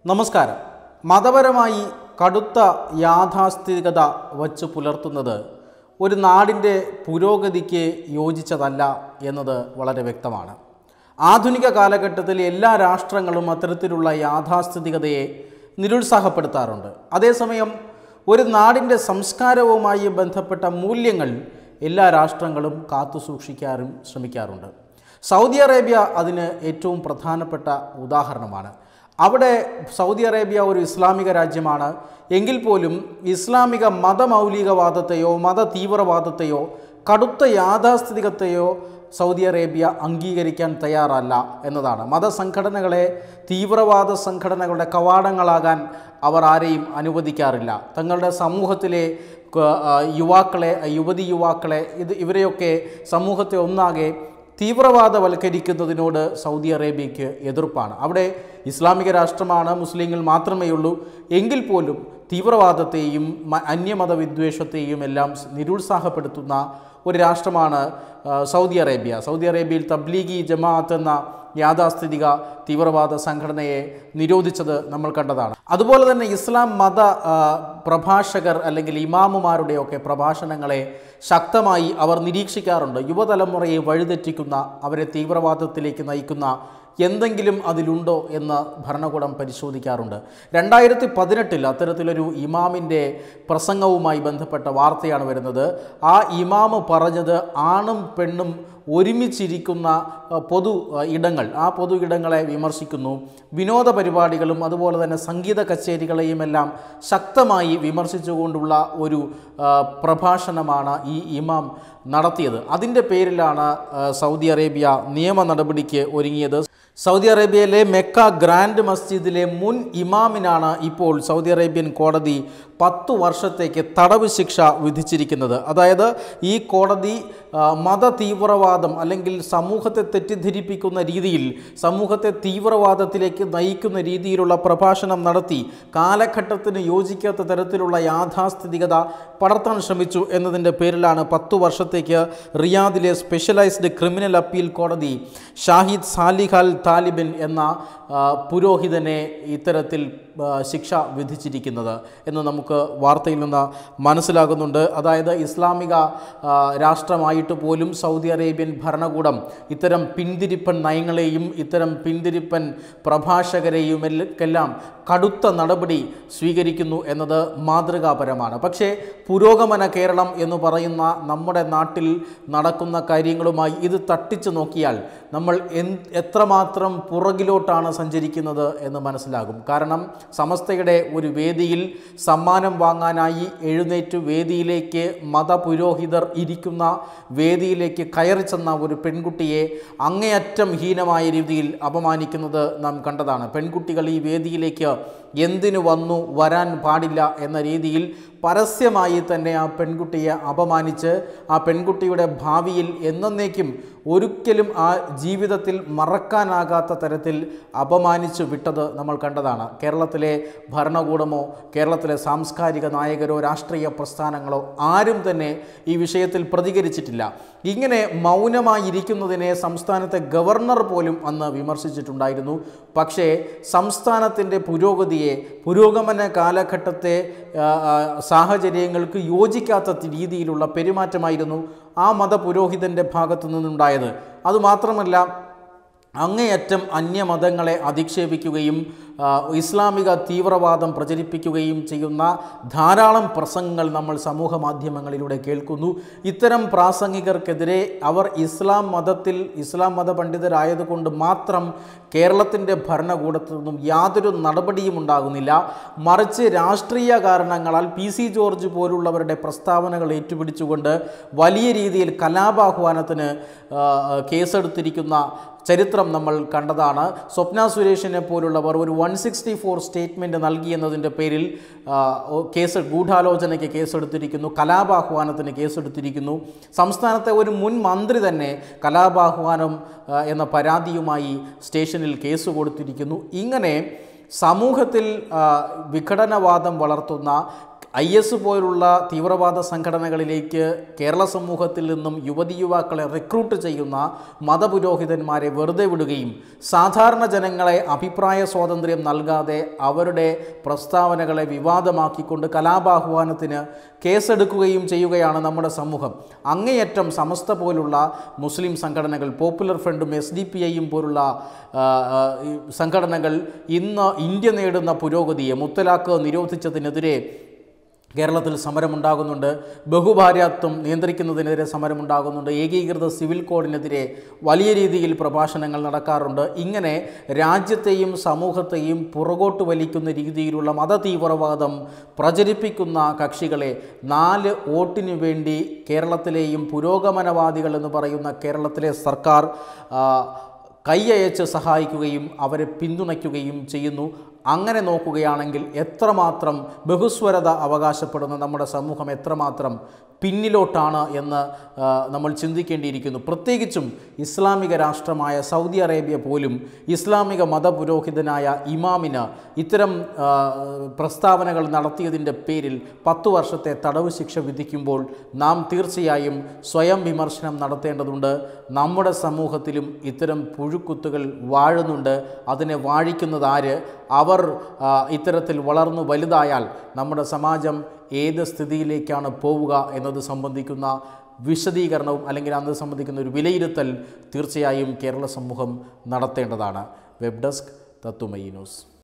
നമസ്കാരം മതപരമായി കടുത്ത യാഥാസ്ഥിതികത വച്ച് പുലർത്തുന്നത് ഒരു നാടിൻ്റെ പുരോഗതിക്ക് യോജിച്ചതല്ല എന്നത് വളരെ വ്യക്തമാണ് ആധുനിക കാലഘട്ടത്തിൽ എല്ലാ രാഷ്ട്രങ്ങളും അത്തരത്തിലുള്ള യാഥാസ്ഥിതികതയെ നിരുത്സാഹപ്പെടുത്താറുണ്ട് അതേസമയം ഒരു നാടിൻ്റെ സംസ്കാരവുമായി ബന്ധപ്പെട്ട മൂല്യങ്ങൾ എല്ലാ രാഷ്ട്രങ്ങളും കാത്തു സൂക്ഷിക്കാറും ശ്രമിക്കാറുണ്ട് സൗദി അറേബ്യ അതിന് ഏറ്റവും പ്രധാനപ്പെട്ട ഉദാഹരണമാണ് അവിടെ സൗദി അറേബ്യ ഒരു ഇസ്ലാമിക രാജ്യമാണ് എങ്കിൽ പോലും ഇസ്ലാമിക മതമൗലികവാദത്തെയോ മത തീവ്രവാദത്തെയോ കടുത്ത യാഥാസ്ഥിതികത്തെയോ സൗദി അറേബ്യ അംഗീകരിക്കാൻ തയ്യാറല്ല എന്നതാണ് മതസംഘടനകളെ തീവ്രവാദ സംഘടനകളുടെ കവാടങ്ങളാകാൻ അവർ ആരെയും അനുവദിക്കാറില്ല തങ്ങളുടെ സമൂഹത്തിലെ ക- ആ, യുവാക്കളെ യുവതി യുവാക്കളെ ഇത് ഇവരെയൊക്കെ സമൂഹത്തെ ഒന്നാകെ തീവ്രവാദവൽക്കരിക്കുന്നതിനോട് സൗദി അറേബ്യയ്ക്ക് എതിർപ്പാണ് അവിടെ ഇസ്ലാമിക രാഷ്ട്രമാണ് മുസ്ലിങ്ങൾ മാത്രമേ ഉള്ളൂ എങ്കിൽ പോലും തീവ്രവാദത്തെയും മ- അന്യമത വിദ്വേഷത്തെയും എല്ലാം സ് നിരുത്സാഹപ്പെടുത്തുന്ന ഒരു രാഷ്ട്രമാണ് ആ, സൗദി അറേബ്യ സൗദി അറേബ്യയിൽ തബ്ലീഗി ജമാഅത്ത് എന്ന യാഥാസ്ഥിതിക തീവ്രവാദ സംഘടനയെ നിരോധിച്ചത് നമ്മൾ കണ്ടതാണ് അതുപോലെ തന്നെ ഇസ്ലാം മത ആ, പ്രഭാഷകർ അല്ലെങ്കിൽ ഇമാമുമാരുടെയൊക്കെ പ്രഭാഷണങ്ങളെ ശക്തമായി അവർ നിരീക്ഷിക്കാറുണ്ട് യുവതലമുറയെ വഴിതെറ്റിക്കുന്ന അവരെ തീവ്രവാദത്തിലേക്ക് നയിക്കുന്ന എന്തെങ്കിലും അതിലുണ്ടോ എന്ന് ഭരണകൂടം പരിശോധിക്കാറുണ്ട് രണ്ടായിരത്തി പതിനെട്ടിൽ അത്തരത്തിലൊരു ഇമാമിൻ്റെ പ്രസംഗവുമായി ബന്ധപ്പെട്ട വാർത്തയാണ് വരുന്നത് ആ ഇമാമ് പറഞ്ഞത് ആണും പെണ്ണും ഒരുമിച്ചിരിക്കുന്ന അഹ്, പൊതു അഹ്, ഇടങ്ങൾ ആ പൊതു ഇടങ്ങളെ വിമർശിക്കുന്നു വിനോദ പരിപാടികളും അതുപോലെ തന്നെ സംഗീത കച്ചേരികളെയും എല്ലാം ശക്തമായി വിമർശിച്ചുകൊണ്ടുള്ള ഒരു അഹ്, പ്രഭാഷണമാണ് ഈ ഇമാം നടത്തിയത് അതിൻ്റെ പേരിലാണ് അഹ്, സൗദി അറേബ്യ നിയമ നടപടിക്ക് ഒരുങ്ങിയത് സൗദി അറേബ്യയിലെ മെക്ക ഗ്രാൻഡ് മസ്ജിദിലെ മുൻ ഇമാമിനാണ് ഇപ്പോൾ സൗദി അറേബ്യൻ കോടതി പത്തു വർഷത്തേക്ക് തടവ് ശിക്ഷ വിധിച്ചിരിക്കുന്നത് അതായത് ഈ കോടതി ആ, മത തീവ്രവാദം അല്ലെങ്കിൽ സമൂഹത്തെ തെറ്റിദ്ധരിപ്പിക്കുന്ന രീതിയിൽ സമൂഹത്തെ തീവ്രവാദത്തിലേക്ക് നയിക്കുന്ന രീതിയിലുള്ള പ്രഭാഷണം നടത്തി കാലഘട്ടത്തിന് യോജിക്കാത്ത തരത്തിലുള്ള യാഥാസ്ഥിതികത പടർത്താൻ ശ്രമിച്ചു എന്നതിൻ്റെ പേരിലാണ് പത്തു വർഷത്തേക്ക് റിയാദിലെ സ്പെഷ്യലൈസ്ഡ് ക്രിമിനൽ അപ്പീൽ കോടതി ഷാഹിദ് സാലിഹ് അൽ താലിബിൻ എന്ന ആ, പുരോഹിതനെ ഇത്തരത്തിൽ ആ, ശിക്ഷ വിധിച്ചിരിക്കുന്നത് എന്ന് നമുക്ക് വാർത്തയിൽ നിന്ന് മനസ്സിലാകുന്നുണ്ട് അതായത് ഇസ്ലാമിക ആ, രാഷ്ട്രമായിട്ട് പോലും സൗദി അറേബ്യൻ ഭരണകൂടം ഇത്തരം പിന്തിരിപ്പൻ നയങ്ങളെയും ഇത്തരം പിന്തിരിപ്പൻ പ്രഭാഷകരെയും എല്ലാം കടുത്ത നടപടി സ്വീകരിക്കുന്നു എന്നത് മാതൃകാപരമാണ് പക്ഷേ പുരോഗമന കേരളം എന്ന് പറയുന്ന നമ്മുടെ നാട്ടിൽ നടക്കുന്ന കാര്യങ്ങളുമായി ഇത് തട്ടിച്ചു നോക്കിയാൽ നമ്മൾ എന്ത് എത്രമാത്രം പുറകിലോട്ടാണ് സഞ്ചരിക്കുന്നത് എന്ന് മനസ്സിലാകും കാരണം സമസ്തയുടെ ഒരു വേദിയിൽ സമ്മാനം വാങ്ങാനായി എഴുന്നേറ്റ് വേദിയിലേക്ക് മതപുരോഹിതർ ഇരിക്കുന്ന വേദിയിലേക്ക് കയറി ചെന്ന ഒരു പെൺകുട്ടിയെ അങ്ങേയറ്റം ഹീനമായ രീതിയിൽ അപമാനിക്കുന്നത് നാം കണ്ടതാണ് പെൺകുട്ടികൾ ഈ വേദിയിലേക്ക് എന്തിനു വന്നു വരാൻ പാടില്ല എന്ന രീതിയിൽ പരസ്യമായി തന്നെ ആ പെൺകുട്ടിയെ അപമാനിച്ച് ആ പെൺകുട്ടിയുടെ ഭാവിയിൽ എന്നേക്കും ഒരിക്കലും ആ ജീവിതത്തിൽ മറക്കാനാകാത്ത തരത്തിൽ അപമാനിച്ചു വിട്ടത് നമ്മൾ കണ്ടതാണ് കേരളത്തിലെ ഭരണകൂടമോ കേരളത്തിലെ സാംസ്കാരിക നായകരോ രാഷ്ട്രീയ പ്രസ്ഥാനങ്ങളോ ആരും തന്നെ ഈ വിഷയത്തിൽ പ്രതികരിച്ചിട്ടില്ല ഇങ്ങനെ മൗനമായിരിക്കുന്നതിനെ സംസ്ഥാനത്തെ ഗവർണർ പോലും അന്ന് വിമർശിച്ചിട്ടുണ്ടായിരുന്നു പക്ഷേ സംസ്ഥാനത്തിൻ്റെ പുരോഗതിയെ പുരോഗമന കാലഘട്ടത്തെ ആ, ആ, സാഹചര്യങ്ങൾക്ക് യോജിക്കാത്ത രീതിയിലുള്ള പെരുമാറ്റമായിരുന്നു ആ മതപുരോഹിതൻ്റെ ഭാഗത്തു നിന്നുണ്ടായത് അതുമാത്രമല്ല അങ്ങേയറ്റം അന്യമതങ്ങളെ അധിക്ഷേപിക്കുകയും ആ, ഇസ്ലാമിക തീവ്രവാദം പ്രചരിപ്പിക്കുകയും ചെയ്യുന്ന ധാരാളം പ്രസംഗങ്ങൾ നമ്മൾ സമൂഹ മാധ്യമങ്ങളിലൂടെ കേൾക്കുന്നു ഇത്തരം പ്രാസംഗികർക്കെതിരെ അവർ ഇസ്ലാം മതത്തിൽ ഇസ്ലാം മത പണ്ഡിതരായതുകൊണ്ട് മാത്രം കേരളത്തിൻ്റെ ഭരണകൂടത്തു നിന്നും യാതൊരു നടപടിയും ഉണ്ടാകുന്നില്ല മറിച്ച് രാഷ്ട്രീയ കാരണങ്ങളാൽ പി സി ജോർജ് പോലുള്ളവരുടെ പ്രസ്താവനകൾ ഏറ്റുപിടിച്ചുകൊണ്ട് വലിയ രീതിയിൽ കലാപാഹ്വാനത്തിന് ആ, കേസെടുത്തിരിക്കുന്ന ചരിത്രം നമ്മൾ കണ്ടതാണ് സ്വപ്ന സുരേഷിനെ പോലുള്ളവർ ഒരു വൺ സിക്സ്റ്റി ഫോർ സ്റ്റേറ്റ്മെൻറ്റ് നൽകിയെന്നതിൻ്റെ പേരിൽ ആ, ഓ- കേസ് ഗൂഢാലോചനയ്ക്ക് കേസെടുത്തിരിക്കുന്നു കലാപാഹ്വാനത്തിന് കേസെടുത്തിരിക്കുന്നു സംസ്ഥാനത്തെ ഒരു മുൻ മന്ത്രി തന്നെ കലാപാഹ്വാനം ആ, എന്ന പരാതിയുമായി സ്റ്റേഷനിൽ കേസ് കൊടുത്തിരിക്കുന്നു ഇങ്ങനെ സമൂഹത്തിൽ ആ, വിഘടനവാദം വളർത്തുന്ന ഐ എസ് പോലുള്ള തീവ്രവാദ സംഘടനകളിലേക്ക് കേരള സമൂഹത്തിൽ നിന്നും യുവതി യുവാക്കളെ റിക്രൂട്ട് ചെയ്യുന്ന മതപുരോഹിതന്മാരെ വെറുതെ വിടുകയും സാധാരണ ജനങ്ങളെ അഭിപ്രായ സ്വാതന്ത്ര്യം നൽകാതെ അവരുടെ പ്രസ്താവനകളെ വിവാദമാക്കിക്കൊണ്ട് കലാപാഹ്വാനത്തിന് കേസെടുക്കുകയും ചെയ്യുകയാണ് നമ്മുടെ സമൂഹം അങ്ങേയറ്റം സമസ്ത പോലുള്ള മുസ്ലിം സംഘടനകൾ പോപ്പുലർ ഫ്രണ്ടും എസ് ഡി പി ഐയും പോലുള്ള ആ, ആ, ഈ സംഘടനകൾ ഇന്ന് ഇന്ത്യ നേടുന്ന പുരോഗതിയെ മുത്തലാഖ് നിരോധിച്ചതിനെതിരെ കേരളത്തിൽ സമരമുണ്ടാകുന്നുണ്ട് ബഹുഭാര്യാത്വം നിയന്ത്രിക്കുന്നതിനെതിരെ സമരമുണ്ടാകുന്നുണ്ട് ഏകീകൃത സിവിൽ കോഡിനെതിരെ വലിയ രീതിയിൽ പ്രഭാഷണങ്ങൾ നടക്കാറുണ്ട് ഇങ്ങനെ രാജ്യത്തെയും സമൂഹത്തെയും പുറകോട്ട് വലിക്കുന്ന രീതിയിലുള്ള മതതീവ്രവാദം പ്രചരിപ്പിക്കുന്ന കക്ഷികളെ നാല് വോട്ടിനു വേണ്ടി കേരളത്തിലെയും പുരോഗമനവാദികൾ എന്ന് പറയുന്ന കേരളത്തിലെ സർക്കാർ ആ, കൈയയച്ച് സഹായിക്കുകയും അവരെ പിന്തുണയ്ക്കുകയും ചെയ്യുന്നു അങ്ങനെ നോക്കുകയാണെങ്കിൽ എത്രമാത്രം ബഹുസ്വരത അവകാശപ്പെടുന്ന നമ്മുടെ സമൂഹം എത്രമാത്രം പിന്നിലോട്ടാണ് എന്ന് ആ, നമ്മൾ ചിന്തിക്കേണ്ടിയിരിക്കുന്നു പ്രത്യേകിച്ചും ഇസ്ലാമിക രാഷ്ട്രമായ സൗദി അറേബ്യ പോലും ഇസ്ലാമിക മതപുരോഹിതനായ ഇമാമിന് ഇത്തരം ആ, പ്രസ്താവനകൾ നടത്തിയതിൻ്റെ പേരിൽ പത്തു വർഷത്തെ തടവ് ശിക്ഷ വിധിക്കുമ്പോൾ നാം തീർച്ചയായും സ്വയം വിമർശനം നടത്തേണ്ടതുണ്ട് നമ്മുടെ സമൂഹത്തിലും ഇത്തരം പുഴുക്കുത്തുകൾ വാഴുന്നുണ്ട് അതിനെ വാഴിക്കുന്നത് ആര് അവർ ആ, ഇത്തരത്തിൽ വളർന്നു വലുതായാൽ നമ്മുടെ സമാജം ഏത് സ്ഥിതിയിലേക്കാണ് പോവുക എന്നത് സംബന്ധിക്കുന്ന വിശദീകരണവും അല്ലെങ്കിൽ അത് സംബന്ധിക്കുന്ന ഒരു വിലയിരുത്തൽ തീർച്ചയായും കേരള സമൂഹം നടത്തേണ്ടതാണ് വെബ് ഡെസ്ക് തത്തുമയി ന്യൂസ്